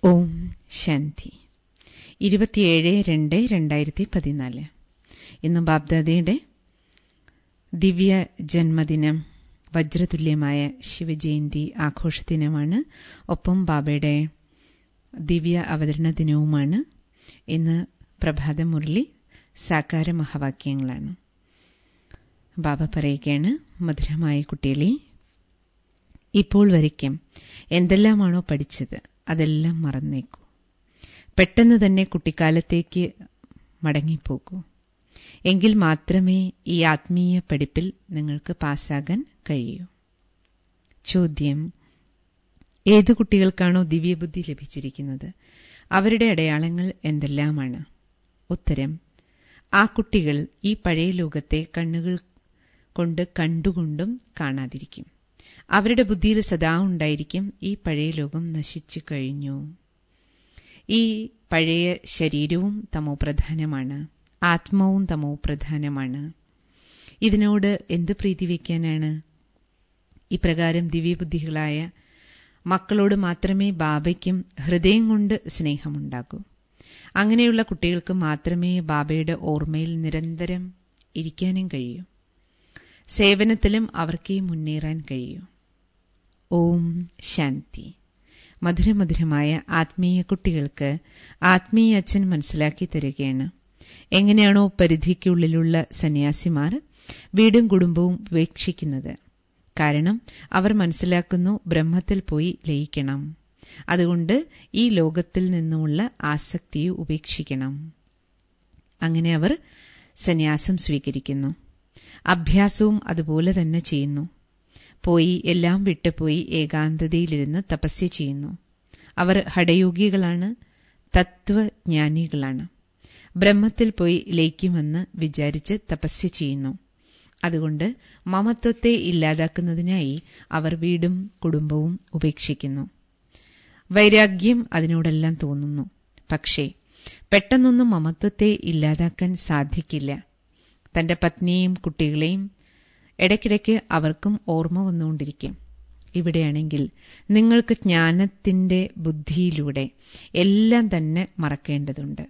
ഓം ശാന്തി ഇരുപത്തിയേഴ് രണ്ട് രണ്ടായിരത്തി പതിനാല് ഇന്ന് ബാബ്ദാദയുടെ ദിവ്യ ജന്മദിനം വജ്രതുല്യമായ ശിവജയന്തി ആഘോഷദിനമാണ് ഒപ്പം ബാബയുടെ ദിവ്യ അവതരണ ദിനവുമാണ് ഇന്ന് പ്രഭാത മുരളി സാകാര മഹാവാക്യങ്ങളാണ് ബാബ പറയുകയാണ് മധുരമായ കുട്ടികളെ ഇപ്പോൾ വരയ്ക്കും എന്തെല്ലാമാണോ പഠിച്ചത് അതെല്ലാം മറന്നേക്കൂ പെട്ടെന്ന് തന്നെ കുട്ടിക്കാലത്തേക്ക് മടങ്ങിപ്പോകൂ എങ്കിൽ മാത്രമേ ഈ ആത്മീയ പഠിപ്പിൽ നിങ്ങൾക്ക് പാസ്സാകാൻ കഴിയൂ ചോദ്യം ഏത് കുട്ടികൾക്കാണോ ദിവ്യബുദ്ധി ലഭിച്ചിരിക്കുന്നത് അവരുടെ അടയാളങ്ങൾ എന്തെല്ലാമാണ് ഉത്തരം ആ കുട്ടികൾ ഈ പഴയ ലോകത്തെ കണ്ണുകൾ കൊണ്ട് കണ്ടുകൊണ്ടും കാണാതിരിക്കും അവരുടെ ബുദ്ധിയിൽ സദാ ഉണ്ടായിരിക്കും ഈ പഴയ ലോകം നശിച്ചു കഴിഞ്ഞു ഈ പഴയ ശരീരവും തമോ പ്രധാനമാണ് ആത്മാവും തമോ പ്രധാനമാണ് ഇതിനോട് എന്ത് പ്രീതി വയ്ക്കാനാണ് ഇപ്രകാരം ദിവ്യബുദ്ധികളായ മക്കളോട് മാത്രമേ ബാബയ്ക്കും ഹൃദയം കൊണ്ട് സ്നേഹമുണ്ടാകൂ അങ്ങനെയുള്ള കുട്ടികൾക്ക് മാത്രമേ ബാബയുടെ ഓർമ്മയിൽ നിരന്തരം ഇരിക്കാനും കഴിയൂ സേവനത്തിലും അവർക്ക് മുന്നേറാൻ കഴിയൂ ഓം ശാന്തി മധുരമധുരമായ ആത്മീയ കുട്ടികൾക്ക് ആത്മീയ അച്ഛൻ മനസ്സിലാക്കി തരികയാണ് എങ്ങനെയാണോ പരിധിക്കുള്ളിലുള്ള സന്യാസിമാർ വീടും കുടുംബവും ഉപേക്ഷിക്കുന്നത് കാരണം അവർ മനസ്സിലാക്കുന്നു ബ്രഹ്മത്തിൽ പോയി ലയിക്കണം അതുകൊണ്ട് ഈ ലോകത്തിൽ നിന്നുമുള്ള ആസക്തിയെ ഉപേക്ഷിക്കണം അങ്ങനെ അവർ സന്യാസം സ്വീകരിക്കുന്നു അഭ്യാസവും അതുപോലെ തന്നെ ചെയ്യുന്നു പോയി എല്ലാം വിട്ടുപോയി ഏകാന്തതയിലിരുന്ന് തപസ്യ ചെയ്യുന്നു അവർ ഹടയോഗികളാണ് തത്വജ്ഞാനികളാണ് ബ്രഹ്മത്തിൽ പോയി ലയിക്കുമെന്ന് വിചാരിച്ച് തപസ്യ ചെയ്യുന്നു അതുകൊണ്ട് മമത്വത്തെ ഇല്ലാതാക്കുന്നതിനായി അവർ വീടും കുടുംബവും ഉപേക്ഷിക്കുന്നു വൈരാഗ്യം അതിനോടെല്ലാം തോന്നുന്നു പക്ഷേ പെട്ടെന്നൊന്നും മമത്വത്തെ ഇല്ലാതാക്കാൻ സാധിക്കില്ല തന്റെ പത്നിയെയും കുട്ടികളെയും ഇടയ്ക്കിടയ്ക്ക് അവർക്കും ഓർമ്മ വന്നുകൊണ്ടിരിക്കും ഇവിടെയാണെങ്കിൽ നിങ്ങൾക്ക് ജ്ഞാനത്തിന്റെ ബുദ്ധിയിലൂടെ എല്ലാം തന്നെ മറക്കേണ്ടതുണ്ട്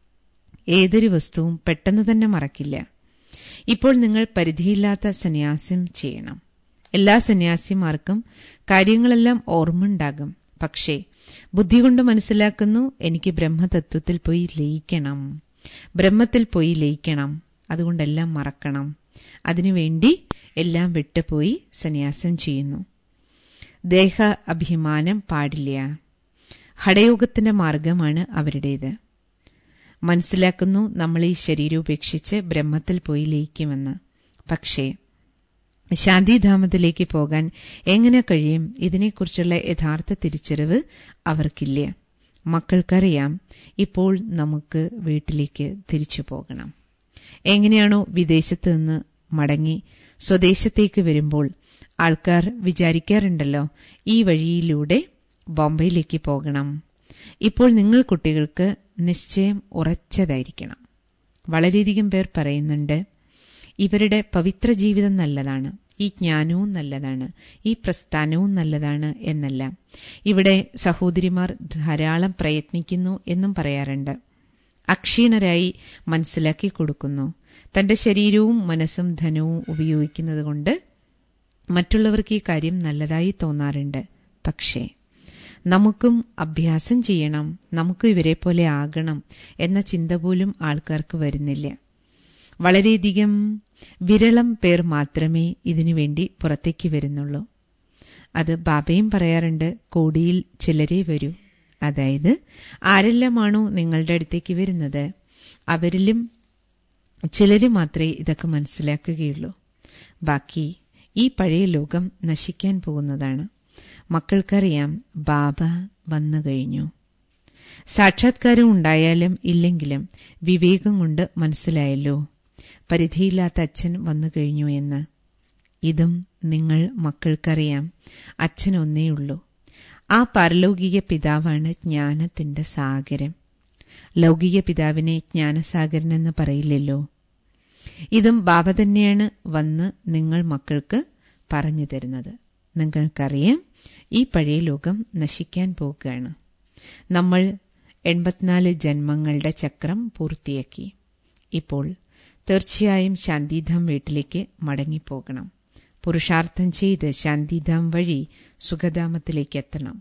ഏതൊരു വസ്തുവും പെട്ടെന്ന് തന്നെ മറക്കില്ല ഇപ്പോൾ നിങ്ങൾ പരിധിയില്ലാത്ത സന്യാസം ചെയ്യണം എല്ലാ സന്യാസിമാർക്കും കാര്യങ്ങളെല്ലാം ഓർമ്മയുണ്ടാകും പക്ഷേ ബുദ്ധി കൊണ്ട് മനസ്സിലാക്കുന്നു എനിക്ക് ബ്രഹ്മതത്വത്തിൽ പോയി ലയിക്കണം ബ്രഹ്മത്തിൽ പോയി ലയിക്കണം അതുകൊണ്ടെല്ലാം മറക്കണം അതിനുവേണ്ടി എല്ലാം വിട്ടുപോയി സന്യാസം ചെയ്യുന്നു ദേഹ അഭിമാനം പാടില്ല ഹടയോഗത്തിന്റെ മാർഗമാണ് അവരുടേത് മനസ്സിലാക്കുന്നു നമ്മൾ ഈ ശരീരം ഉപേക്ഷിച്ച് ബ്രഹ്മത്തിൽ പോയി ലയിക്കുമെന്ന് പക്ഷേ ശാന്തിധാമത്തിലേക്ക് പോകാൻ എങ്ങനെ കഴിയും ഇതിനെക്കുറിച്ചുള്ള യഥാർത്ഥ തിരിച്ചറിവ് അവർക്കില്ല മക്കൾക്കറിയാം ഇപ്പോൾ നമുക്ക് വീട്ടിലേക്ക് തിരിച്ചു പോകണം എങ്ങനെയാണോ വിദേശത്ത് നിന്ന് മടങ്ങി സ്വദേശത്തേക്ക് വരുമ്പോൾ ആൾക്കാർ വിചാരിക്കാറുണ്ടല്ലോ ഈ വഴിയിലൂടെ ബോംബെയിലേക്ക് പോകണം ഇപ്പോൾ നിങ്ങൾ കുട്ടികൾക്ക് നിശ്ചയം ഉറച്ചതായിരിക്കണം വളരെയധികം പേർ പറയുന്നുണ്ട് ഇവരുടെ പവിത്ര ജീവിതം നല്ലതാണ് ഈ ജ്ഞാനവും നല്ലതാണ് ഈ പ്രസ്ഥാനവും നല്ലതാണ് എന്നെല്ലാം ഇവിടെ സഹോദരിമാർ ധാരാളം പ്രയത്നിക്കുന്നു എന്നും പറയാറുണ്ട് അക്ഷീണരായി മനസ്സിലാക്കി കൊടുക്കുന്നു തന്റെ ശരീരവും മനസ്സും ധനവും ഉപയോഗിക്കുന്നത് കൊണ്ട് മറ്റുള്ളവർക്ക് ഈ കാര്യം നല്ലതായി തോന്നാറുണ്ട് പക്ഷേ നമുക്കും അഭ്യാസം ചെയ്യണം നമുക്ക് ഇവരെ പോലെ ആകണം എന്ന ചിന്ത പോലും ആൾക്കാർക്ക് വരുന്നില്ല വളരെയധികം വിരളം പേർ മാത്രമേ ഇതിനുവേണ്ടി പുറത്തേക്ക് വരുന്നുള്ളൂ അത് ബാബയും പറയാറുണ്ട് കോടിയിൽ ചിലരേ വരൂ അതായത് ആരെല്ലാമാണോ നിങ്ങളുടെ അടുത്തേക്ക് വരുന്നത് അവരിലും ചിലര് മാത്രമേ ഇതൊക്കെ മനസ്സിലാക്കുകയുള്ളൂ ബാക്കി ഈ പഴയ ലോകം നശിക്കാൻ പോകുന്നതാണ് മക്കൾക്കറിയാം ബാബ വന്നു കഴിഞ്ഞു സാക്ഷാത്കാരം ഉണ്ടായാലും ഇല്ലെങ്കിലും വിവേകം കൊണ്ട് മനസ്സിലായല്ലോ പരിധിയില്ലാത്ത അച്ഛൻ വന്നു കഴിഞ്ഞു എന്ന് ഇതും നിങ്ങൾ മക്കൾക്കറിയാം അച്ഛൻ ഒന്നേയുള്ളൂ ആ പാരലൗകിക പിതാവാണ് ജ്ഞാനത്തിന്റെ സാഗരം ലൗകിക പിതാവിനെ ജ്ഞാനസാഗരൻ എന്ന് പറയില്ലല്ലോ ഇതും ബാബ തന്നെയാണ് വന്ന് നിങ്ങൾ മക്കൾക്ക് പറഞ്ഞു തരുന്നത് നിങ്ങൾക്കറിയാം ഈ പഴയ ലോകം നശിക്കാൻ പോകുകയാണ് നമ്മൾ എൺപത്തിനാല് ജന്മങ്ങളുടെ ചക്രം പൂർത്തിയാക്കി ഇപ്പോൾ തീർച്ചയായും ശാന്തിധാം വീട്ടിലേക്ക് മടങ്ങിപ്പോകണം പുരുഷാർത്ഥം ചെയ്ത് ശാന്തിധാം വഴി സുഖധാമത്തിലേക്ക് എത്തണം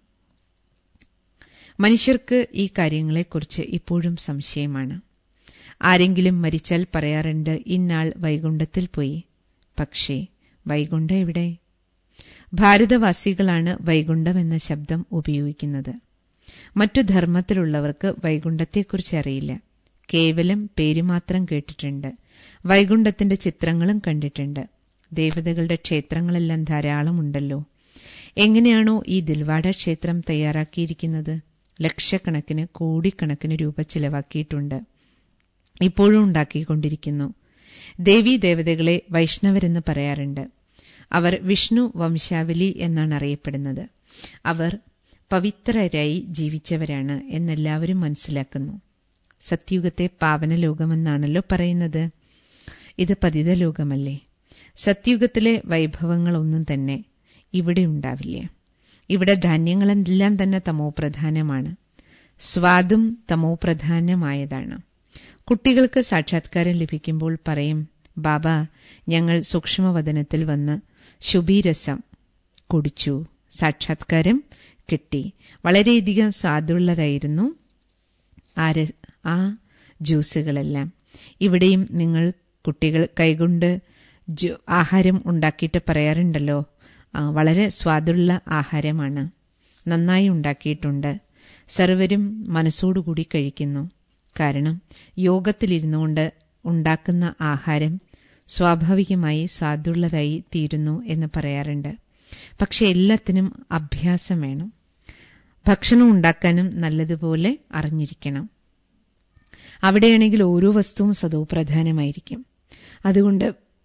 മനുഷ്യർക്ക് ഈ കാര്യങ്ങളെക്കുറിച്ച് ഇപ്പോഴും സംശയമാണ് ആരെങ്കിലും മരിച്ചാൽ പറയാറുണ്ട് ഇന്നാൾ വൈകുണ്ഠത്തിൽ പോയി പക്ഷേ വൈകുണ്ഠം എവിടെ ഭാരതവാസികളാണ് വൈകുണ്ഠം എന്ന ശബ്ദം ഉപയോഗിക്കുന്നത് മറ്റു ധർമ്മത്തിലുള്ളവർക്ക് വൈകുണ്ഠത്തെക്കുറിച്ച് അറിയില്ല കേവലം പേര് മാത്രം കേട്ടിട്ടുണ്ട് വൈകുണ്ഠത്തിന്റെ ചിത്രങ്ങളും കണ്ടിട്ടുണ്ട് ദേവതകളുടെ ക്ഷേത്രങ്ങളെല്ലാം ധാരാളമുണ്ടല്ലോ എങ്ങനെയാണോ ഈ ദിൽവാഡ ക്ഷേത്രം തയ്യാറാക്കിയിരിക്കുന്നത് ലക്ഷക്കണക്കിന് കോടിക്കണക്കിന് രൂപ ചിലവാക്കിയിട്ടുണ്ട് ഇപ്പോഴും ഉണ്ടാക്കിക്കൊണ്ടിരിക്കുന്നു ദേവീ ദേവതകളെ വൈഷ്ണവരെന്ന് പറയാറുണ്ട് അവർ വിഷ്ണു വംശാവലി എന്നാണ് അറിയപ്പെടുന്നത് അവർ പവിത്രരായി ജീവിച്ചവരാണ് എന്നെല്ലാവരും മനസ്സിലാക്കുന്നു സത്യുഗത്തെ പാവന ലോകമെന്നാണല്ലോ പറയുന്നത് ഇത് പതിത ലോകമല്ലേ സത്യുഗത്തിലെ വൈഭവങ്ങളൊന്നും തന്നെ ഇവിടെ ഉണ്ടാവില്ല ഇവിടെ ധാന്യങ്ങളെല്ലാം തന്നെ തമോ പ്രധാനമാണ് സ്വാദും തമോ പ്രധാനമായതാണ് കുട്ടികൾക്ക് സാക്ഷാത്കാരം ലഭിക്കുമ്പോൾ പറയും ബാബ ഞങ്ങൾ സൂക്ഷ്മവദനത്തിൽ വന്ന് ശുഭീരസം കുടിച്ചു സാക്ഷാത്കാരം കിട്ടി വളരെയധികം സ്വാദുള്ളതായിരുന്നു ആ ആ ജ്യൂസുകളെല്ലാം ഇവിടെയും നിങ്ങൾ കുട്ടികൾ കൈകൊണ്ട് ആഹാരം ഉണ്ടാക്കിയിട്ട് പറയാറുണ്ടല്ലോ വളരെ സ്വാദുള്ള ആഹാരമാണ് നന്നായി ഉണ്ടാക്കിയിട്ടുണ്ട് സർവരും മനസ്സോടുകൂടി കഴിക്കുന്നു കാരണം യോഗത്തിലിരുന്നുകൊണ്ട് ഉണ്ടാക്കുന്ന ആഹാരം സ്വാഭാവികമായി സ്വാദുള്ളതായി തീരുന്നു എന്ന് പറയാറുണ്ട് പക്ഷെ എല്ലാത്തിനും അഭ്യാസം വേണം ഭക്ഷണം ഉണ്ടാക്കാനും നല്ലതുപോലെ അറിഞ്ഞിരിക്കണം അവിടെയാണെങ്കിൽ ഓരോ വസ്തുവും സദോ പ്രധാനമായിരിക്കും അതുകൊണ്ട്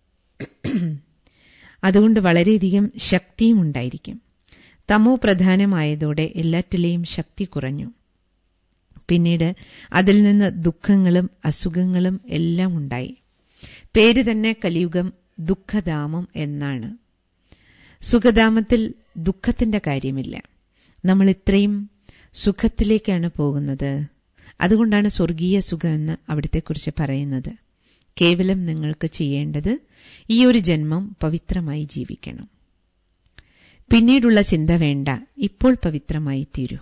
അതുകൊണ്ട് വളരെയധികം ശക്തിയും ഉണ്ടായിരിക്കും തമോ പ്രധാനമായതോടെ എല്ലാറ്റിലെയും ശക്തി കുറഞ്ഞു പിന്നീട് അതിൽ നിന്ന് ദുഃഖങ്ങളും അസുഖങ്ങളും എല്ലാം ഉണ്ടായി പേര് തന്നെ കലിയുഗം ദുഃഖധാമം എന്നാണ് സുഖധാമത്തിൽ ദുഃഖത്തിന്റെ കാര്യമില്ല നമ്മൾ ഇത്രയും സുഖത്തിലേക്കാണ് പോകുന്നത് അതുകൊണ്ടാണ് സ്വർഗീയ സുഖം എന്ന് അവിടത്തെക്കുറിച്ച് പറയുന്നത് കേവലം നിങ്ങൾക്ക് ചെയ്യേണ്ടത് ഈ ഒരു ജന്മം പവിത്രമായി ജീവിക്കണം പിന്നീടുള്ള ചിന്ത വേണ്ട ഇപ്പോൾ പവിത്രമായി തീരൂ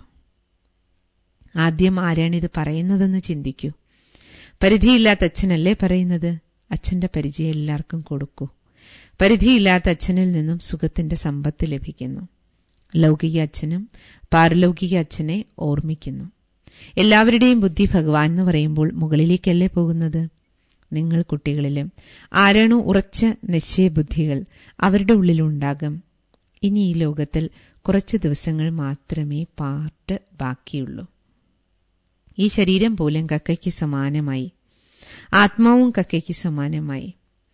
ആദ്യം ആരാണിത് പറയുന്നതെന്ന് ചിന്തിക്കൂ പരിധിയില്ലാത്ത അച്ഛനല്ലേ പറയുന്നത് അച്ഛന്റെ പരിചയം എല്ലാവർക്കും കൊടുക്കൂ പരിധിയില്ലാത്ത അച്ഛനിൽ നിന്നും സുഖത്തിന്റെ സമ്പത്ത് ലഭിക്കുന്നു ലൗകിക അച്ഛനും പാരലൗകിക അച്ഛനെ ഓർമ്മിക്കുന്നു എല്ലാവരുടെയും ബുദ്ധി ഭഗവാൻ എന്ന് പറയുമ്പോൾ മുകളിലേക്കല്ലേ പോകുന്നത് നിങ്ങൾ കുട്ടികളിലും ആരാണോ ഉറച്ച നിശ്ചയബുദ്ധികൾ അവരുടെ ഉള്ളിലുണ്ടാകും ഇനി ഈ ലോകത്തിൽ കുറച്ച് ദിവസങ്ങൾ മാത്രമേ പാർട്ട് ബാക്കിയുള്ളൂ ഈ ശരീരം പോലും കക്കയ്ക്ക് സമാനമായി ആത്മാവും കക്കയ്ക്ക് സമാനമായി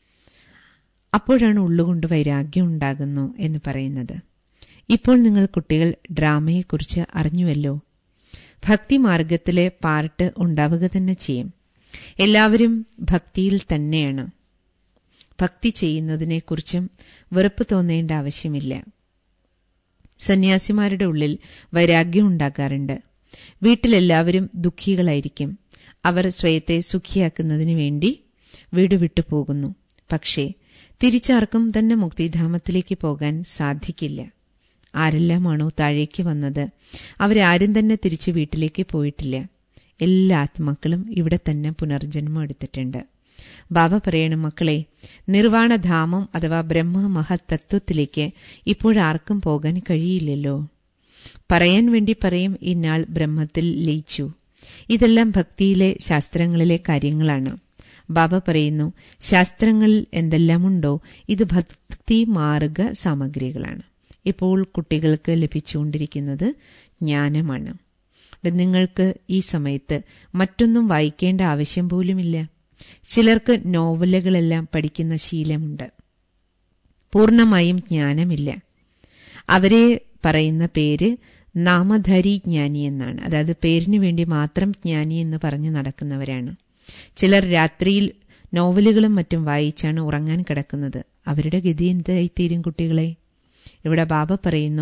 അപ്പോഴാണ് ഉള്ളുകൊണ്ട് വൈരാഗ്യം ഉണ്ടാകുന്നു എന്ന് പറയുന്നത് ഇപ്പോൾ നിങ്ങൾ കുട്ടികൾ ഡ്രാമയെക്കുറിച്ച് അറിഞ്ഞുവല്ലോ ഭക്തിമാർഗത്തിലെ പാർട്ട് ഉണ്ടാവുക തന്നെ ചെയ്യും എല്ലാവരും ഭക്തിയിൽ തന്നെയാണ് ഭക്തി ചെയ്യുന്നതിനെക്കുറിച്ചും വെറുപ്പ് തോന്നേണ്ട ആവശ്യമില്ല സന്യാസിമാരുടെ ഉള്ളിൽ വൈരാഗ്യം ഉണ്ടാകാറുണ്ട് വീട്ടിലെല്ലാവരും ദുഃഖികളായിരിക്കും അവർ സ്വയത്തെ സുഖിയാക്കുന്നതിനു വേണ്ടി വീട് വിട്ടു പോകുന്നു പക്ഷേ തിരിച്ചാർക്കും തന്നെ മുക്തിധാമത്തിലേക്ക് പോകാൻ സാധിക്കില്ല ആരെല്ലാമാണോ താഴേക്ക് വന്നത് അവരാരും തന്നെ തിരിച്ച് വീട്ടിലേക്ക് പോയിട്ടില്ല എല്ലാ ആത്മാക്കളും ഇവിടെ തന്നെ പുനർജന്മം എടുത്തിട്ടുണ്ട് ബാബ പറയണം മക്കളെ നിർവാണധാമം അഥവാ ബ്രഹ്മ മഹത്തത്വത്തിലേക്ക് ഇപ്പോഴാർക്കും പോകാൻ കഴിയില്ലല്ലോ പറയാൻ വേണ്ടി പറയും ഇന്നാൾ ബ്രഹ്മത്തിൽ ലയിച്ചു ഇതെല്ലാം ഭക്തിയിലെ ശാസ്ത്രങ്ങളിലെ കാര്യങ്ങളാണ് ബാബ പറയുന്നു ശാസ്ത്രങ്ങളിൽ എന്തെല്ലാമുണ്ടോ ഇത് ഭക്തി മാർഗ സാമഗ്രികളാണ് ഇപ്പോൾ കുട്ടികൾക്ക് ലഭിച്ചുകൊണ്ടിരിക്കുന്നത് ജ്ഞാനമാണ് നിങ്ങൾക്ക് ഈ സമയത്ത് മറ്റൊന്നും വായിക്കേണ്ട ആവശ്യം പോലുമില്ല ചിലർക്ക് നോവലുകളെല്ലാം പഠിക്കുന്ന ശീലമുണ്ട് പൂർണ്ണമായും ജ്ഞാനമില്ല അവരെ പറയുന്ന പേര് നാമധാരി ജ്ഞാനി എന്നാണ് അതായത് പേരിന് വേണ്ടി മാത്രം ജ്ഞാനി എന്ന് പറഞ്ഞു നടക്കുന്നവരാണ് ചിലർ രാത്രിയിൽ നോവലുകളും മറ്റും വായിച്ചാണ് ഉറങ്ങാൻ കിടക്കുന്നത് അവരുടെ ഗതി എന്തായിത്തീരും കുട്ടികളെ ഇവിടെ ബാബ പറയുന്നു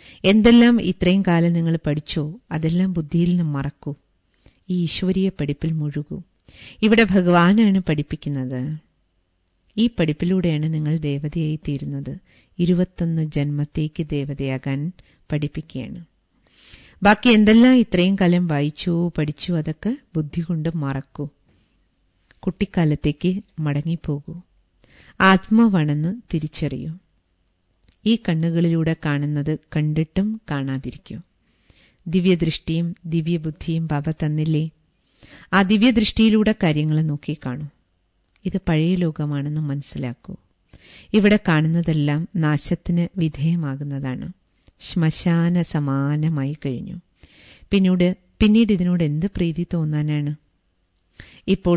എന്തെല്ലാം ഇത്രയും കാലം നിങ്ങൾ പഠിച്ചോ അതെല്ലാം ബുദ്ധിയിൽ നിന്ന് മറക്കൂ ഈ ഈശ്വരീയ പഠിപ്പിൽ മുഴുകൂ ഇവിടെ ഭഗവാനാണ് പഠിപ്പിക്കുന്നത് ഈ പഠിപ്പിലൂടെയാണ് നിങ്ങൾ ദേവതയായി തീരുന്നത് ഇരുപത്തൊന്ന് ജന്മത്തേക്ക് ദേവതയാകാൻ പഠിപ്പിക്കുകയാണ് ബാക്കി എന്തെല്ലാം ഇത്രയും കാലം വായിച്ചു പഠിച്ചു അതൊക്കെ ബുദ്ധി കൊണ്ട് മറക്കൂ കുട്ടിക്കാലത്തേക്ക് മടങ്ങിപ്പോകൂ ആത്മാവാണെന്ന് തിരിച്ചറിയൂ ഈ കണ്ണുകളിലൂടെ കാണുന്നത് കണ്ടിട്ടും കാണാതിരിക്കൂ ദിവ്യദൃഷ്ടിയും ദിവ്യബുദ്ധിയും ബാബ തന്നില്ലേ ആ ദിവ്യദൃഷ്ടിയിലൂടെ കാര്യങ്ങൾ നോക്കി കാണൂ ഇത് പഴയ ലോകമാണെന്ന് മനസ്സിലാക്കൂ ഇവിടെ കാണുന്നതെല്ലാം നാശത്തിന് വിധേയമാകുന്നതാണ് ശ്മശാന സമാനമായി കഴിഞ്ഞു പിന്നീട് പിന്നീട് ഇതിനോട് എന്ത് പ്രീതി തോന്നാനാണ് ഇപ്പോൾ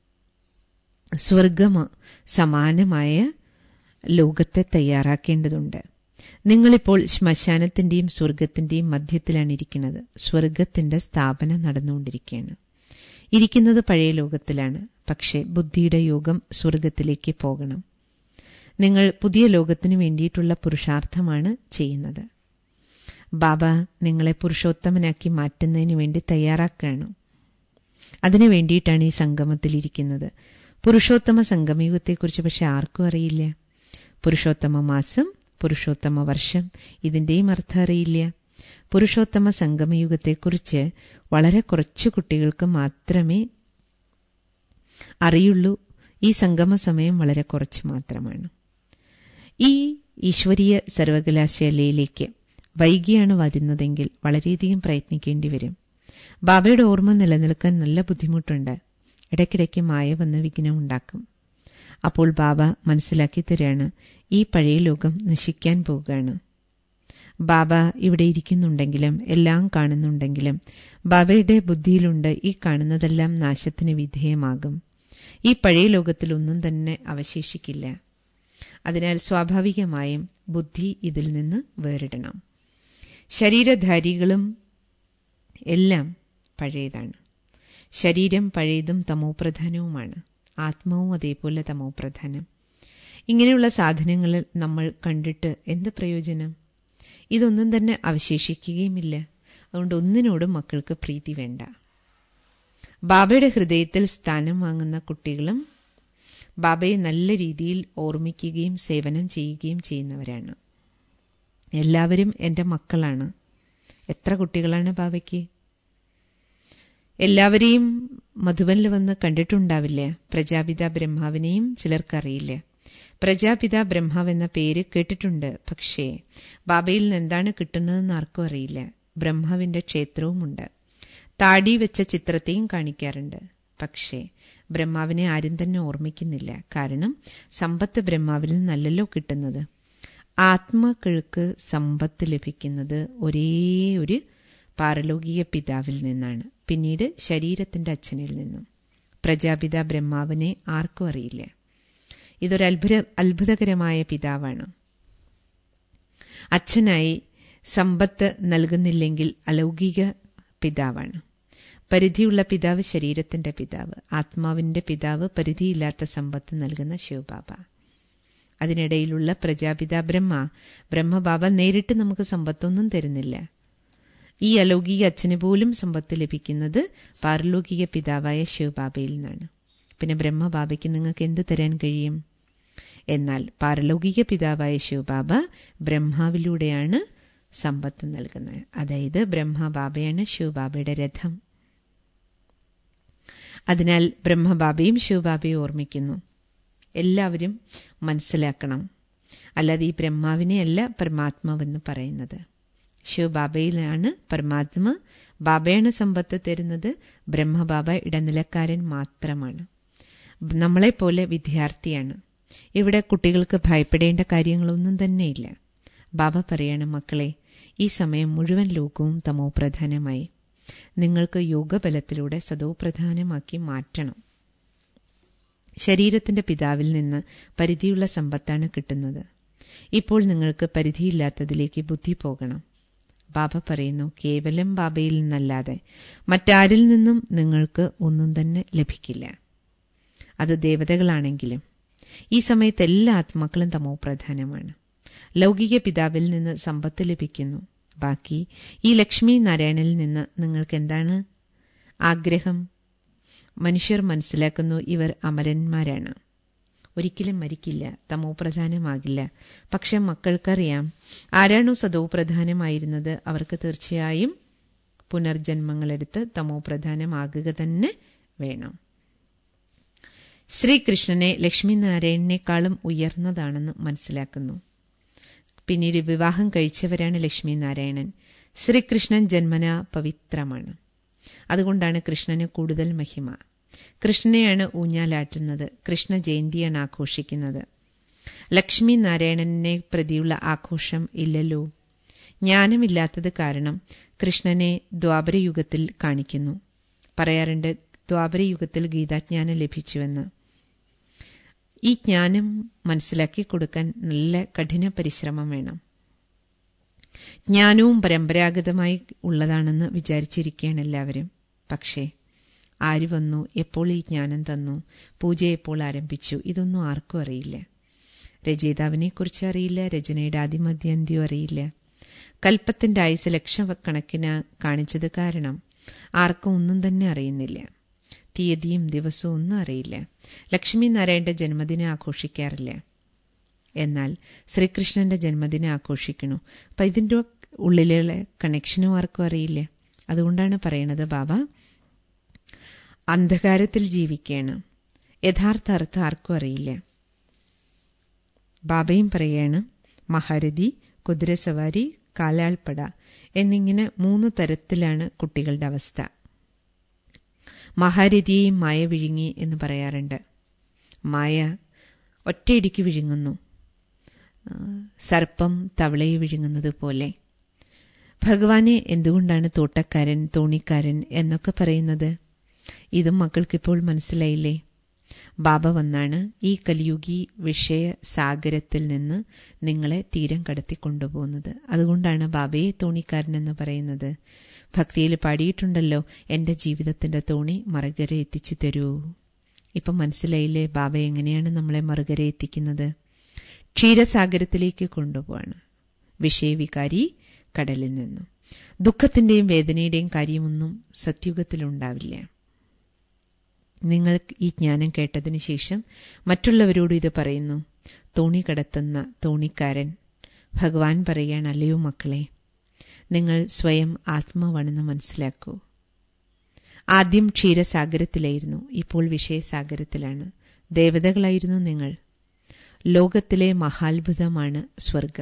സ്വർഗമ സമാനമായ ലോകത്തെ തയ്യാറാക്കേണ്ടതുണ്ട് നിങ്ങളിപ്പോൾ ശ്മശാനത്തിന്റെയും സ്വർഗത്തിന്റെയും മധ്യത്തിലാണ് ഇരിക്കുന്നത് സ്വർഗത്തിന്റെ സ്ഥാപനം നടന്നുകൊണ്ടിരിക്കുകയാണ് ഇരിക്കുന്നത് പഴയ ലോകത്തിലാണ് പക്ഷേ ബുദ്ധിയുടെ യോഗം സ്വർഗത്തിലേക്ക് പോകണം നിങ്ങൾ പുതിയ ലോകത്തിനു വേണ്ടിയിട്ടുള്ള പുരുഷാർത്ഥമാണ് ചെയ്യുന്നത് ബാബ നിങ്ങളെ പുരുഷോത്തമനാക്കി മാറ്റുന്നതിന് വേണ്ടി തയ്യാറാക്കുകയാണ് അതിനു വേണ്ടിയിട്ടാണ് ഈ സംഗമത്തിൽ ഇരിക്കുന്നത് പുരുഷോത്തമ സംഗമയുഗത്തെക്കുറിച്ച് പക്ഷെ ആർക്കും അറിയില്ല പുരുഷോത്തമ മാസം പുരുഷോത്തമ വർഷം ഇതിന്റെയും അർത്ഥം അറിയില്ല പുരുഷോത്തമ സംഗമയുഗത്തെക്കുറിച്ച് വളരെ കുറച്ചു കുട്ടികൾക്ക് മാത്രമേ അറിയുള്ളൂ ഈ സംഗമ സമയം വളരെ കുറച്ച് മാത്രമാണ് ഈ ഈശ്വരീയ സർവകലാശാലയിലേക്ക് വൈകിയാണ് വരുന്നതെങ്കിൽ വളരെയധികം പ്രയത്നിക്കേണ്ടി വരും ബാബയുടെ ഓർമ്മ നിലനിൽക്കാൻ നല്ല ബുദ്ധിമുട്ടുണ്ട് ഇടയ്ക്കിടയ്ക്ക് മായ വന്ന് വിഘ്നം ഉണ്ടാക്കും അപ്പോൾ ബാബ മനസ്സിലാക്കി തരാണ് ഈ പഴയ ലോകം നശിക്കാൻ പോവുകയാണ് ബാബ ഇവിടെ ഇരിക്കുന്നുണ്ടെങ്കിലും എല്ലാം കാണുന്നുണ്ടെങ്കിലും ബാബയുടെ ബുദ്ധിയിലുണ്ട് ഈ കാണുന്നതെല്ലാം നാശത്തിന് വിധേയമാകും ഈ പഴയ ലോകത്തിൽ ഒന്നും തന്നെ അവശേഷിക്കില്ല അതിനാൽ സ്വാഭാവികമായും ബുദ്ധി ഇതിൽ നിന്ന് വേറിടണം ശരീരധാരികളും എല്ലാം പഴയതാണ് ശരീരം പഴയതും തമോപ്രധാനവുമാണ് ആത്മാവും അതേപോലെ തമോപ്രധാനം ഇങ്ങനെയുള്ള സാധനങ്ങൾ നമ്മൾ കണ്ടിട്ട് എന്ത് പ്രയോജനം ഇതൊന്നും തന്നെ അവശേഷിക്കുകയുമില്ല അതുകൊണ്ട് ഒന്നിനോടും മക്കൾക്ക് പ്രീതി വേണ്ട ബാബയുടെ ഹൃദയത്തിൽ സ്ഥാനം വാങ്ങുന്ന കുട്ടികളും ബാബയെ നല്ല രീതിയിൽ ഓർമ്മിക്കുകയും സേവനം ചെയ്യുകയും ചെയ്യുന്നവരാണ് എല്ലാവരും എൻ്റെ മക്കളാണ് എത്ര കുട്ടികളാണ് ബാബയ്ക്ക് എല്ലാവരെയും മധുബനിൽ വന്ന് കണ്ടിട്ടുണ്ടാവില്ല പ്രജാപിത ബ്രഹ്മാവിനെയും ചിലർക്കറിയില്ല പ്രജാപിത ബ്രഹ്മാവ് എന്ന പേര് കേട്ടിട്ടുണ്ട് പക്ഷേ ബാബയിൽ നിന്ന് എന്താണ് കിട്ടുന്നതെന്ന് ആർക്കും അറിയില്ല ബ്രഹ്മാവിന്റെ ക്ഷേത്രവുമുണ്ട് താടി വെച്ച ചിത്രത്തെയും കാണിക്കാറുണ്ട് പക്ഷേ ബ്രഹ്മാവിനെ ആരും തന്നെ ഓർമ്മിക്കുന്നില്ല കാരണം സമ്പത്ത് ബ്രഹ്മാവിൽ നിന്നല്ലല്ലോ കിട്ടുന്നത് ആത്മാക്കൾക്ക് സമ്പത്ത് ലഭിക്കുന്നത് ഒരേ ഒരു പാരലൗകിക പിതാവിൽ നിന്നാണ് പിന്നീട് ശരീരത്തിന്റെ അച്ഛനിൽ നിന്നും പ്രജാപിത ബ്രഹ്മാവിനെ ആർക്കും അറിയില്ല ഇതൊരു അത്ഭുത അത്ഭുതകരമായ പിതാവാണ് അച്ഛനായി സമ്പത്ത് നൽകുന്നില്ലെങ്കിൽ അലൗകിക പിതാവാണ് പരിധിയുള്ള പിതാവ് ശരീരത്തിന്റെ പിതാവ് ആത്മാവിന്റെ പിതാവ് പരിധിയില്ലാത്ത സമ്പത്ത് നൽകുന്ന ശിവബാബ അതിനിടയിലുള്ള പ്രജാപിത ബ്രഹ്മ ബ്രഹ്മബാബ നേരിട്ട് നമുക്ക് സമ്പത്തൊന്നും തരുന്നില്ല ഈ അലൗകിക അച്ഛന് പോലും സമ്പത്ത് ലഭിക്കുന്നത് പാരലൗകിക പിതാവായ ശിവബാബയിൽ നിന്നാണ് പിന്നെ ബ്രഹ്മബാബയ്ക്ക് നിങ്ങൾക്ക് എന്ത് തരാൻ കഴിയും എന്നാൽ പാരലൗകിക പിതാവായ ശിവബാബ ബ്രഹ്മാവിലൂടെയാണ് സമ്പത്ത് നൽകുന്നത് അതായത് ബ്രഹ്മബാബയാണ് ശിവബാബയുടെ രഥം അതിനാൽ ബ്രഹ്മബാബയും ശിവബാബയും ഓർമ്മിക്കുന്നു എല്ലാവരും മനസ്സിലാക്കണം അല്ലാതെ ഈ ബ്രഹ്മാവിനെ അല്ല പരമാത്മാവെന്ന് പറയുന്നത് ശിവബാബയിലാണ് പരമാത്മ ബാബയാണ് സമ്പത്ത് തരുന്നത് ബ്രഹ്മബാബ ഇടനിലക്കാരൻ മാത്രമാണ് നമ്മളെപ്പോലെ വിദ്യാർത്ഥിയാണ് ഇവിടെ കുട്ടികൾക്ക് ഭയപ്പെടേണ്ട കാര്യങ്ങളൊന്നും തന്നെയില്ല ബാബ പറയാണ് മക്കളെ ഈ സമയം മുഴുവൻ ലോകവും തമോ പ്രധാനമായി നിങ്ങൾക്ക് യോഗബലത്തിലൂടെ സദോ പ്രധാനമാക്കി മാറ്റണം ശരീരത്തിന്റെ പിതാവിൽ നിന്ന് പരിധിയുള്ള സമ്പത്താണ് കിട്ടുന്നത് ഇപ്പോൾ നിങ്ങൾക്ക് പരിധിയില്ലാത്തതിലേക്ക് ബുദ്ധി പോകണം ബാബ പറയുന്നു കേവലം ബാബയിൽ നിന്നല്ലാതെ മറ്റാരിൽ നിന്നും നിങ്ങൾക്ക് ഒന്നും തന്നെ ലഭിക്കില്ല അത് ദേവതകളാണെങ്കിലും ഈ സമയത്ത് എല്ലാ ആത്മാക്കളും തമോ പ്രധാനമാണ് ലൗകിക പിതാവിൽ നിന്ന് സമ്പത്ത് ലഭിക്കുന്നു ബാക്കി ഈ ലക്ഷ്മി നാരായണനിൽ നിന്ന് നിങ്ങൾക്ക് എന്താണ് ആഗ്രഹം മനുഷ്യർ മനസ്സിലാക്കുന്നു ഇവർ അമരന്മാരാണ് ഒരിക്കലും മരിക്കില്ല തമോ പ്രധാനമാകില്ല പക്ഷെ മക്കൾക്കറിയാം ആരാണോ സദോ പ്രധാനമായിരുന്നത് അവർക്ക് തീർച്ചയായും പുനർജന്മങ്ങളെടുത്ത് തമോ പ്രധാനമാകുക തന്നെ വേണം ശ്രീകൃഷ്ണനെ ലക്ഷ്മിനാരായണനേക്കാളും ഉയർന്നതാണെന്ന് മനസ്സിലാക്കുന്നു പിന്നീട് വിവാഹം കഴിച്ചവരാണ് ലക്ഷ്മി നാരായണൻ ശ്രീകൃഷ്ണൻ ജന്മന പവിത്രമാണ് അതുകൊണ്ടാണ് കൃഷ്ണന് കൂടുതൽ മഹിമ കൃഷ്ണനെയാണ് ഊഞ്ഞാലാട്ടുന്നത് കൃഷ്ണ ജയന്തിയാണ് ആഘോഷിക്കുന്നത് ലക്ഷ്മി നാരായണനെ പ്രതിയുള്ള ആഘോഷം ഇല്ലല്ലോ ജ്ഞാനമില്ലാത്തത് കാരണം കൃഷ്ണനെ ദ്വാപരയുഗത്തിൽ കാണിക്കുന്നു പറയാറുണ്ട് ദ്വാപരയുഗത്തിൽ ഗീതാജ്ഞാനം ലഭിച്ചുവെന്ന് ഈ ജ്ഞാനം മനസ്സിലാക്കി കൊടുക്കാൻ നല്ല കഠിന പരിശ്രമം വേണം ജ്ഞാനവും പരമ്പരാഗതമായി ഉള്ളതാണെന്ന് വിചാരിച്ചിരിക്കുകയാണ് എല്ലാവരും പക്ഷേ ആര് വന്നു എപ്പോൾ ഈ ജ്ഞാനം തന്നു പൂജ എപ്പോൾ ആരംഭിച്ചു ഇതൊന്നും ആർക്കും അറിയില്ല രചയിതാവിനെക്കുറിച്ച് അറിയില്ല രചനയുടെ ആദിമധ്യന്ത്യം അറിയില്ല കൽപ്പത്തിന്റെ ആയുസ് ലക്ഷക്കണക്കിന് കാണിച്ചത് കാരണം ആർക്കും ഒന്നും തന്നെ അറിയുന്നില്ല തീയതിയും ദിവസവും ഒന്നും അറിയില്ല ലക്ഷ്മി നാരായണന്റെ ജന്മദിനം ആഘോഷിക്കാറില്ല എന്നാൽ ശ്രീകൃഷ്ണന്റെ ജന്മദിനം ആഘോഷിക്കണു അപ്പം ഇതിൻ്റെ ഉള്ളിലുള്ള കണക്ഷനും ആർക്കും അറിയില്ല അതുകൊണ്ടാണ് പറയണത് ബാബ അന്ധകാരത്തിൽ ജീവിക്കുകയാണ് യഥാർത്ഥ അർത്ഥം ആർക്കും അറിയില്ല ബാബയും പറയാണ് മഹാരഥി കുതിരസവാരി കാലാൾപ്പട എന്നിങ്ങനെ മൂന്ന് തരത്തിലാണ് കുട്ടികളുടെ അവസ്ഥ മഹാരഥിയെയും മായ വിഴുങ്ങി എന്ന് പറയാറുണ്ട് മായ ഒറ്റയിടിക്ക് വിഴുങ്ങുന്നു സർപ്പം തവളയെ വിഴുങ്ങുന്നത് പോലെ ഭഗവാനെ എന്തുകൊണ്ടാണ് തോട്ടക്കാരൻ തോണിക്കാരൻ എന്നൊക്കെ പറയുന്നത് ഇതും മക്കൾക്കിപ്പോൾ മനസ്സിലായില്ലേ ബാബ വന്നാണ് ഈ കലിയുഗി വിഷയ സാഗരത്തിൽ നിന്ന് നിങ്ങളെ തീരം കടത്തി കൊണ്ടുപോകുന്നത് അതുകൊണ്ടാണ് ബാബയെ തോണിക്കാരൻ എന്ന് പറയുന്നത് ഭക്തിയിൽ പാടിയിട്ടുണ്ടല്ലോ എന്റെ ജീവിതത്തിന്റെ തോണി മറുകര എത്തിച്ചു തരൂ ഇപ്പം മനസ്സിലായില്ലേ ബാബ എങ്ങനെയാണ് നമ്മളെ മറുകര എത്തിക്കുന്നത് ക്ഷീരസാഗരത്തിലേക്ക് കൊണ്ടുപോവാണ് വിഷയവികാരി കടലിൽ നിന്നും ദുഃഖത്തിന്റെയും വേദനയുടെയും കാര്യമൊന്നും സത്യുഗത്തിലുണ്ടാവില്ല നിങ്ങൾ ഈ ജ്ഞാനം കേട്ടതിന് ശേഷം മറ്റുള്ളവരോട് ഇത് പറയുന്നു തോണി കടത്തുന്ന തോണിക്കാരൻ ഭഗവാൻ പറയുകയാണ് അല്ലയോ മക്കളെ നിങ്ങൾ സ്വയം ആത്മാവാണെന്ന് മനസ്സിലാക്കൂ ആദ്യം ക്ഷീരസാഗരത്തിലായിരുന്നു ഇപ്പോൾ വിഷയസാഗരത്തിലാണ് ദേവതകളായിരുന്നു നിങ്ങൾ ലോകത്തിലെ മഹാത്ഭുതമാണ് സ്വർഗം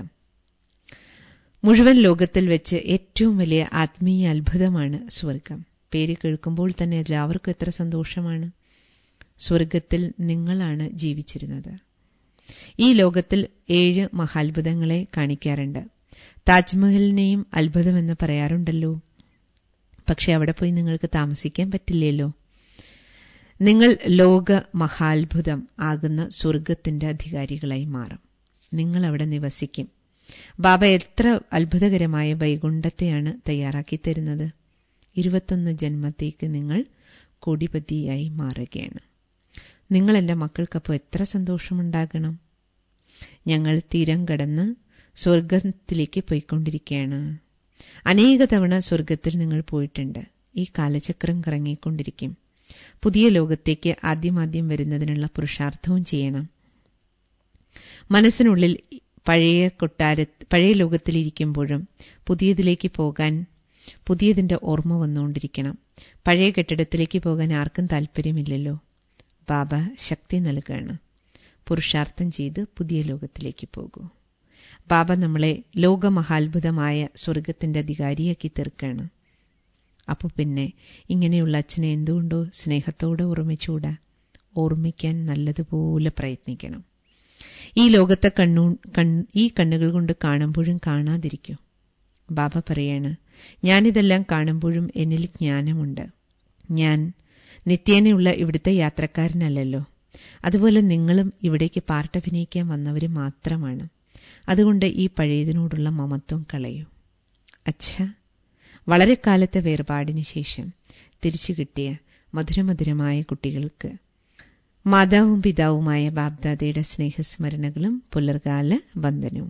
മുഴുവൻ ലോകത്തിൽ വെച്ച് ഏറ്റവും വലിയ ആത്മീയ അത്ഭുതമാണ് സ്വർഗം പേര് കേൾക്കുമ്പോൾ തന്നെ എല്ലാവർക്കും എത്ര സന്തോഷമാണ് സ്വർഗത്തിൽ നിങ്ങളാണ് ജീവിച്ചിരുന്നത് ഈ ലോകത്തിൽ ഏഴ് മഹാത്ഭുതങ്ങളെ കാണിക്കാറുണ്ട് താജ്മഹലിനെയും അത്ഭുതമെന്ന് പറയാറുണ്ടല്ലോ പക്ഷെ അവിടെ പോയി നിങ്ങൾക്ക് താമസിക്കാൻ പറ്റില്ലല്ലോ നിങ്ങൾ ലോക മഹാത്ഭുതം ആകുന്ന സ്വർഗത്തിന്റെ അധികാരികളായി മാറും നിങ്ങൾ അവിടെ നിവസിക്കും ബാബ എത്ര അത്ഭുതകരമായ വൈകുണ്ഠത്തെയാണ് തയ്യാറാക്കി തരുന്നത് ഇരുപത്തൊന്ന് ജന്മത്തേക്ക് നിങ്ങൾ കോടിപതിയായി മാറുകയാണ് നിങ്ങൾ എൻ്റെ മക്കൾക്കപ്പോൾ എത്ര സന്തോഷമുണ്ടാകണം ഞങ്ങൾ തീരം കടന്ന് സ്വർഗത്തിലേക്ക് പോയിക്കൊണ്ടിരിക്കുകയാണ് അനേക തവണ സ്വർഗത്തിൽ നിങ്ങൾ പോയിട്ടുണ്ട് ഈ കാലചക്രം കറങ്ങിക്കൊണ്ടിരിക്കും പുതിയ ലോകത്തേക്ക് ആദ്യമാദ്യം വരുന്നതിനുള്ള പുരുഷാർത്ഥവും ചെയ്യണം മനസ്സിനുള്ളിൽ പഴയ കൊട്ടാര പഴയ ലോകത്തിലിരിക്കുമ്പോഴും പുതിയതിലേക്ക് പോകാൻ പുതിയതിൻ്റെ ഓർമ്മ വന്നുകൊണ്ടിരിക്കണം പഴയ കെട്ടിടത്തിലേക്ക് പോകാൻ ആർക്കും താല്പര്യമില്ലല്ലോ ബാബ ശക്തി നൽകുകയാണ് പുരുഷാർത്ഥം ചെയ്ത് പുതിയ ലോകത്തിലേക്ക് പോകൂ ബാബ നമ്മളെ ലോകമഹാത്ഭുതമായ സ്വർഗത്തിന്റെ അധികാരിയാക്കി തീർക്കുകയാണ് അപ്പോൾ പിന്നെ ഇങ്ങനെയുള്ള അച്ഛനെ എന്തുകൊണ്ടോ സ്നേഹത്തോടെ ഓർമ്മിച്ചുകൂടാ ഓർമ്മിക്കാൻ നല്ലതുപോലെ പ്രയത്നിക്കണം ഈ ലോകത്തെ കണ്ണു കൺ ഈ കണ്ണുകൾ കൊണ്ട് കാണുമ്പോഴും കാണാതിരിക്കൂ ബാബ പറയാണ് ഞാനിതെല്ലാം കാണുമ്പോഴും എന്നിൽ ജ്ഞാനമുണ്ട് ഞാൻ നിത്യേനയുള്ള ഇവിടുത്തെ യാത്രക്കാരനല്ലല്ലോ അതുപോലെ നിങ്ങളും ഇവിടേക്ക് പാർട്ടഭിനയിക്കാൻ വന്നവർ മാത്രമാണ് അതുകൊണ്ട് ഈ പഴയതിനോടുള്ള മമത്വം കളയൂ അച്ഛ വളരെ കാലത്തെ വേർപാടിന് ശേഷം തിരിച്ചു കിട്ടിയ മധുരമധുരമായ കുട്ടികൾക്ക് മാതാവും പിതാവുമായ ബാബ്ദാദയുടെ സ്നേഹസ്മരണകളും പുലർകാല വന്ദനവും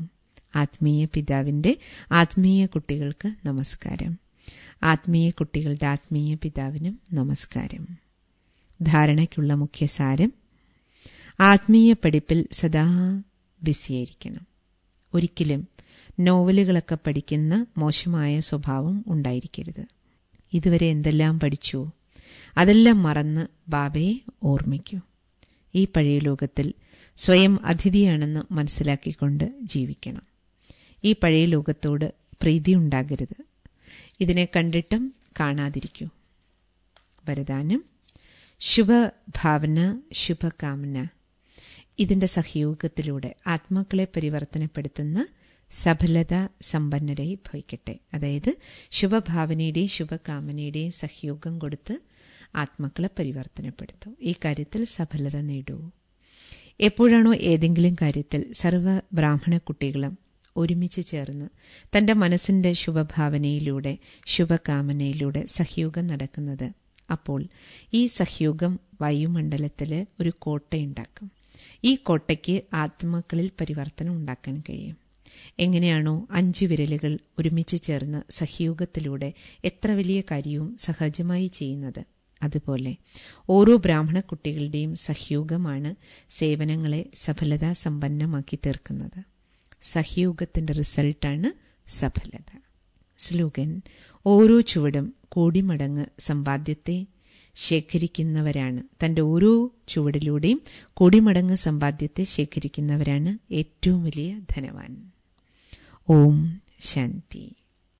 ആത്മീയ പിതാവിൻ്റെ ആത്മീയ കുട്ടികൾക്ക് നമസ്കാരം ആത്മീയ കുട്ടികളുടെ ആത്മീയ പിതാവിനും നമസ്കാരം ധാരണയ്ക്കുള്ള മുഖ്യസാരം ആത്മീയ പഠിപ്പിൽ സദാ ബിസിയായിരിക്കണം ഒരിക്കലും നോവലുകളൊക്കെ പഠിക്കുന്ന മോശമായ സ്വഭാവം ഉണ്ടായിരിക്കരുത് ഇതുവരെ എന്തെല്ലാം പഠിച്ചു അതെല്ലാം മറന്ന് ബാബയെ ഓർമ്മിക്കൂ ഈ പഴയ ലോകത്തിൽ സ്വയം അതിഥിയാണെന്ന് മനസ്സിലാക്കിക്കൊണ്ട് ജീവിക്കണം ഈ പഴയ ലോകത്തോട് പ്രീതി ഉണ്ടാകരുത് ഇതിനെ കണ്ടിട്ടും കാണാതിരിക്കൂ വരദാനം ശുഭഭാവന ശുഭകാമന ഇതിന്റെ സഹയോഗത്തിലൂടെ ആത്മാക്കളെ പരിവർത്തനപ്പെടുത്തുന്ന സഫലത സമ്പന്നരായി ഭവിക്കട്ടെ അതായത് ശുഭഭാവനയുടെയും ശുഭകാമനയുടെയും സഹയോഗം കൊടുത്ത് ആത്മാക്കളെ പരിവർത്തനപ്പെടുത്തും ഈ കാര്യത്തിൽ സഫലത നേടൂ എപ്പോഴാണോ ഏതെങ്കിലും കാര്യത്തിൽ സർവ്വ ബ്രാഹ്മണ കുട്ടികളും ഒരുമിച്ച് ചേർന്ന് തന്റെ മനസ്സിന്റെ ശുഭഭാവനയിലൂടെ ശുഭകാമനയിലൂടെ സഹയോഗം നടക്കുന്നത് അപ്പോൾ ഈ സഹയോഗം വായുമണ്ഡലത്തിൽ ഒരു കോട്ടയുണ്ടാക്കും ഈ കോട്ടയ്ക്ക് ആത്മാക്കളിൽ പരിവർത്തനം ഉണ്ടാക്കാൻ കഴിയും എങ്ങനെയാണോ അഞ്ചു വിരലുകൾ ഒരുമിച്ച് ചേർന്ന് സഹയോഗത്തിലൂടെ എത്ര വലിയ കാര്യവും സഹജമായി ചെയ്യുന്നത് അതുപോലെ ഓരോ ബ്രാഹ്മണ കുട്ടികളുടെയും സഹയോഗമാണ് സേവനങ്ങളെ സഫലതാ സമ്പന്നമാക്കി തീർക്കുന്നത് സഹയോഗത്തിന്റെ റിസൾട്ടാണ് സഫലത സ്ലോഗൻ ഓരോ ചുവടും കോടിമടങ്ങ് സമ്പാദ്യത്തെ ശേഖരിക്കുന്നവരാണ് തന്റെ ഓരോ ചുവടിലൂടെയും കോടിമടങ്ങ് സമ്പാദ്യത്തെ ശേഖരിക്കുന്നവരാണ് ഏറ്റവും വലിയ ധനവാൻ ഓം ശാന്തി